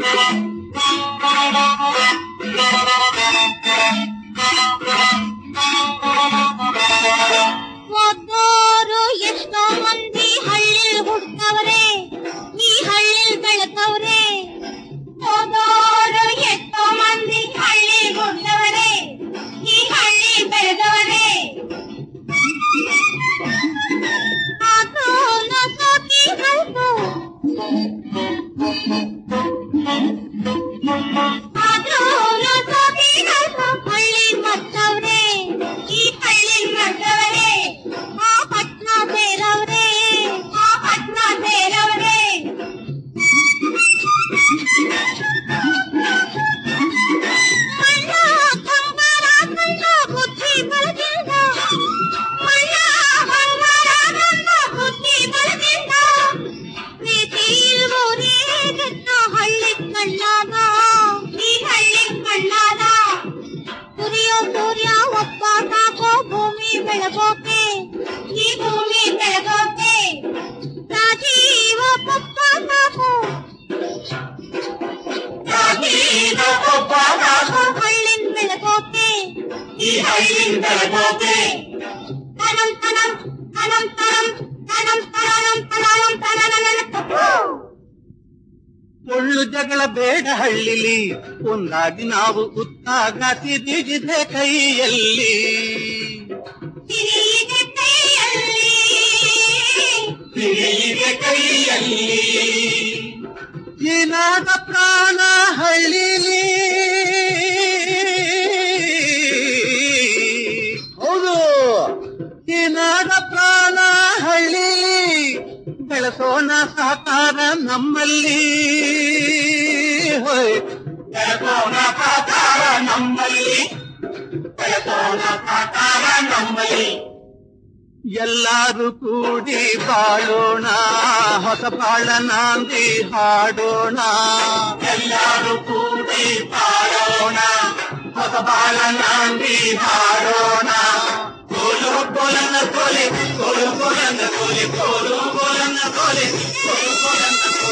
ಓದೋರು ಎಷ್ಟೋ ಮಂದಿ ಹಳ್ಳಿಲ್ ಹುಡ್ತವ್ರೆ ಈ ಹಳ್ಳಿಲ್ ಬೆಳೆತವ್ರೆ ಓದೋರು ಎಷ್ಟೋ ಮಂದಿ ಹಳ್ಳಿಲ್ ಹುಡ್ತವ್ರೆ ಈ ಹಳ್ಳಿಲ್ ಬೆಳೆದವ್ರೆ ಆತೋನ ಸೋತಿ ಹಲ್ಕು ಆತೋನ ಸೋತಿ ಹಲ್ಕು ಹಳ್ಳಿಲ್ ಮತ್ತವ್ರೆ ಈ ಹಳ್ಳಿಲ್ ಮತ್ತವ್ರೆ ಆ ಪಟ್ನ ಸೇರವ್ರೆ ಆ ಪಟ್ನ ಸೇರವ್ರೆ ಮಣ್ಣ ಬಂಗಾರ ಕಂಡ ಬುದ್ಧಿ ಬೆಳೆದಿಲ್ಲ ಮಣ್ಣ ಬಂಗಾರ ಕಂಡ ಬುದ್ಧಿ ಬೆಳೆದಿಲ್ಲ ಪ್ರೀತಿ ಇಲ್ವೋರೇ ಕೆಟ್ಟ ಹಳ್ಳಿ ಕಣ್ಣಾದ ಈ ಹಳ್ಳಿ ಕಣ್ಣಾದ ಕುರಿಯೋ ಸೂರ್ಯ ಒಬ್ಬ ಸಾಕೋ ಭೂಮಿ ಬೆಳಗೋಕೆ ಈ ಭೂಮಿ ಬೆಳಗೋಕೆ ರಾಜೀವ ಪಪ್ಪ ಸಾಕು ರಾಜೀವ ಪಪ್ಪ ಸಾಕು ಹಳ್ಳಿನ್ ಬೆಳಗೋಕೆ ಈ ಹಳ್ಳಿನ ಬೆಳಗೋಕೆ ತನಂ ತನಂ ತನಂ ತನಂ ತನಂ ತನಂ ತನಂ ತನಂ ಒಳ್ಳು ಜಗಳ ಬೇಡ ಹಳ್ಳಿಲಿ ಒಂದಾಗಿ ನಾವು ಉತ್ತಾಗಾತಿ ಬಿಗಿದೆ ಕೈಯಲ್ಲಿ ಸಿರಿಯಿಗೆ ಕೈಯಲ್ಲಿ ಹಿರಿಯಿಗೆ ಕೈಯಲ್ಲಿ ಏನಾದ ಪ್ರಾಣ ಹಳ್ಳಿಲಿ ಹೌದು ಏನಾದ ಪ್ರಾಣ ಹಳ್ಳಿಲಿ ಬೆಳೆಸೋಣ ಸಾಕಾರ ನಮ್ಮಲ್ಲಿ ಹೋಯ್ ಬೆಳೆಸೋಣ ಸಾಕಾರ ನಮ್ಮಲ್ಲಿ ಬೆಳೆಸೋಣ ಸಾಕಾರ ನಮ್ಮಲ್ಲಿ ಎಲ್ಲರೂ ಕೂಡಿ ಬಾಳೋಣ ಹೊಸ ಬಾಳ ನಾಂದಿ ಹಾಡೋಣ ಎಲ್ಲರೂ ಕೂಡಿ ಬಾಳೋಣ ಹೊಸ ಬಾಳ ನಾಂದಿ ಹಾಡೋಣ ಕೋಲು ಕೋಲನ್ನ ಕೋಲೆ ಕೋಲು ಕೋಲನ್ನ ಕೋಲೆ ಕೋಲು ಕೋಲನ್ನ ಕೋಲೆ ಕೋಲು ಕೋಲನ್ನ ಕೋಲೆ